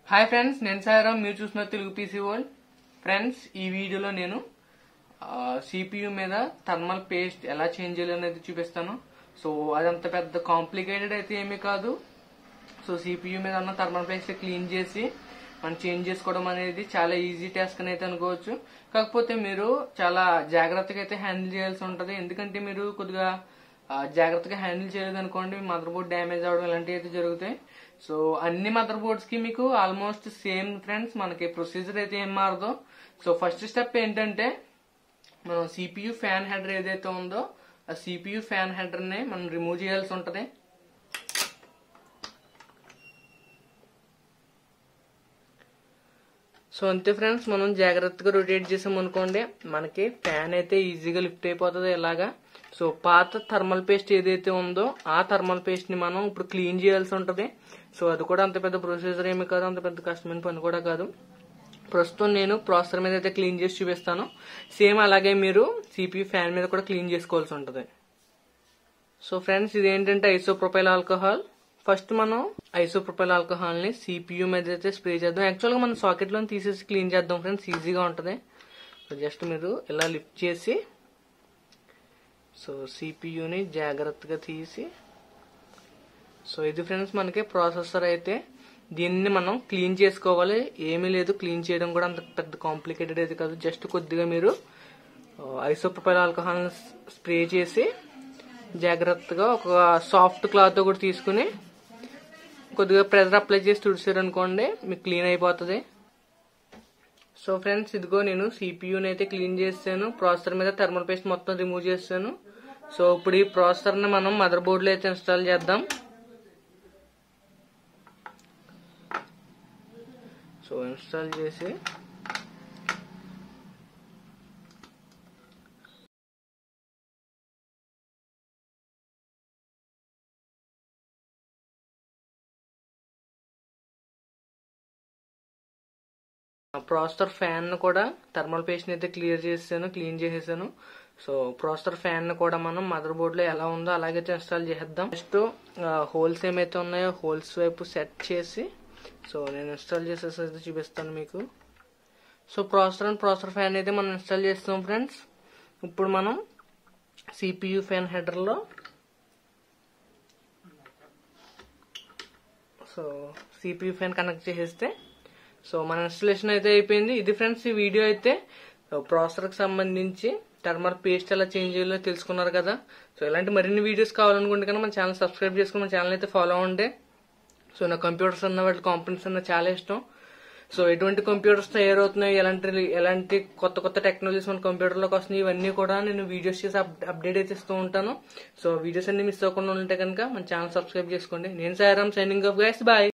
hi friends నేను సాయిరామ్ మీరు చూసిన తెలుగు పీసీ వరల్డ్ ఫ్రెండ్స్ ఈ వీడియోలో నేను సిపియు మీద థర్మల్ పేస్ట్ ఎలా చేంజ్ చేయాలి అనేది చూపిస్తాను సో అదంత పెద్ద కాంప్లికేటెడ్ అయితే ఏమీ కాదు సో సిపియు మీద ఉన్న థర్మల్ పేస్ట్ క్లీన్ చేసి మనం చేంజ్ చేసుకోవడం అనేది చాలా ఈజీ టాస్క్ అని అయితే అనుకోవచ్చు కాకపోతే మీరు చాలా జాగ్రత్తగా అయితే హ్యాండిల్ చేయాల్సి ఉంటుంది ఎందుకంటే మీరు కొద్దిగా ఆ, జాగ్రత్తగా హ్యాండిల్ చేయలేదు అనుకోండి మదర్ బోర్డ్ డ్యామేజ్ అవడం ఇలాంటివి అయితే జరుగుతాయి సో అన్ని మదర్ బోర్డ్స్ కి మీకు ఆల్మోస్ట్ సేమ్ ఫ్రెండ్స్ మనకి ప్రొసీజర్ అయితే ఏం మారదు సో ఫస్ట్ స్టెప్ ఏంటంటే మనం సిపియు ఫ్యాన్ హెడర్ ఏదైతే ఉందో ఆ సిపియు ఫ్యాన్ హెడర్ ని మనం రిమూవ్ చేయాల్సి ఉంటది సో అంతే ఫ్రెండ్స్ మనం జాగ్రత్తగా రొటేట్ చేసాం అనుకోండి మనకి ఫ్యాన్ అయితే ఈజీగా లిఫ్ట్ అయిపోతుంది ఇలాగా సో పాత థర్మల్ పేస్ట్ ఏదైతే ఉందో ఆ థర్మల్ పేస్ట్ ని మనం ఇప్పుడు క్లీన్ చేయాల్సి ఉంటది సో అది కూడా అంత పెద్ద ప్రొసీజర్ ఏమి కాదు అంత పెద్ద కష్టమైన పని కూడా కాదు ప్రస్తుతం నేను ప్రాసెసర్ మీద అయితే క్లీన్ చేసి చూపిస్తాను సేమ్ అలాగే మీరు సిపి ఫ్యాన్ మీద కూడా క్లీన్ చేసుకోవాల్సి ఉంటుంది సో ఫ్రెండ్స్ ఇదేంటంటే ఐసోప్రొపైల్ ఆల్కహాల్ ఫస్ట్ మనం ఐసోప్రొపైల్ ఆల్కహాల్ ని సిపియు మీద అయితే స్ప్రే చేద్దాం యాక్చువల్ గా మనం సాకెట్ లో తీసేసి క్లీన్ చేద్దాం ఫ్రెండ్స్ ఈజీగా ఉంటది సో జస్ట్ మీరు ఇలా లిఫ్ట్ చేసి సో సిపియుని జాగ్రత్తగా తీసి సో ఇది ఫ్రెండ్స్ మనకి ప్రాసెసర్ అయితే దీన్ని మనం క్లీన్ చేసుకోవాలి ఏమీ లేదు క్లీన్ చేయడం కూడా అంత పెద్ద కాంప్లికేటెడ్ అయితే కాదు జస్ట్ కొద్దిగా మీరు ఐసోప్రొపైల్ ఆల్కహాల్ స్ప్రే చేసి జాగ్రత్తగా ఒక సాఫ్ట్ క్లాత్ కూడా తీసుకుని కొద్దిగా ప్రెజర్ అప్లై చేసి తుడిచారు అనుకోండి మీకు క్లీన్ అయిపోతుంది సో ఫ్రెండ్స్ ఇదిగో నేను సిపియూని అయితే క్లీన్ చేస్తాను ప్రాసెసర్ మీద థర్మల్ పేస్ట్ మొత్తం రిమూవ్ చేస్తాను సో ఇప్పుడు ఈ ప్రాసెసర్ ని మనం మదర్ బోర్డ్ లో అయితే ఇన్స్టాల్ చేద్దాం సో ఇన్స్టాల్ చేసి ప్రాసెసర్ ఫ్యాన్ కూడా థర్మల్ పేస్ట్ అయితే క్లియర్ చేసాను క్లీన్ చేసేసాను సో ప్రాసెసర్ ఫ్యాన్ కూడా మనం మదర్ బోర్డ్ లో ఎలా ఉందో అలాగైతే ఇన్స్టాల్ చేద్దాం నెక్స్ట్ హోల్స్ ఏమైతే ఉన్నాయో హోల్స్ వైపు సెట్ చేసి సో నేను ఇన్స్టాల్ చేసేసి అయితే చూపిస్తాను మీకు so processor and processor fan అయితే మనం ఇన్స్టాల్ చేస్తాం ఫ్రెండ్స్ ఇప్పుడు మనం సిపియు ఫ్యాన్ హెడర్ లో సో సిపియు ఫ్యాన్ కనెక్ట్ చేసేస్తే సో మన ఇన్స్టలేషన్ అయితే అయిపోయింది ఇది ఫ్రెండ్స్ ఈ వీడియో అయితే ప్రాసెసర్ కి సంబంధించి టర్మర్ పేస్ట్ ఎలా చేంజ్ చేయాలో తెలుసుకున్నారు కదా సో ఇలాంటి మరిన్ని వీడియోస్ కావాలనుకుంటే కనుక మన ఛానల్ సబ్స్క్రైబ్ చేసుకుని మన ఛానల్ అయితే ఫాలో అవ్వండి సో నా కంప్యూటర్స్ అన్న వాటి కాంపనెంట్స్ అన్న చాలా ఇష్టం సో ఎటువంటి కంప్యూటర్స్ తయారవుతున్నాయి ఎలాంటి ఎలాంటి కొత్త కొత్త టెక్నాలజీస్ మన కంప్యూటర్లోకి వస్తున్నాయి ఇవన్నీ కూడా నేను వీడియోస్ చేసి అప్డేట్ అయితే ఇస్తూ ఉంటాను సో వీడియోస్ అన్ని మిస్ అవ్వకుండా ఉంటే కనుక మన ఛానల్ సబ్స్క్రైబ్ చేసుకోండి నేను Sairam signing off guys bye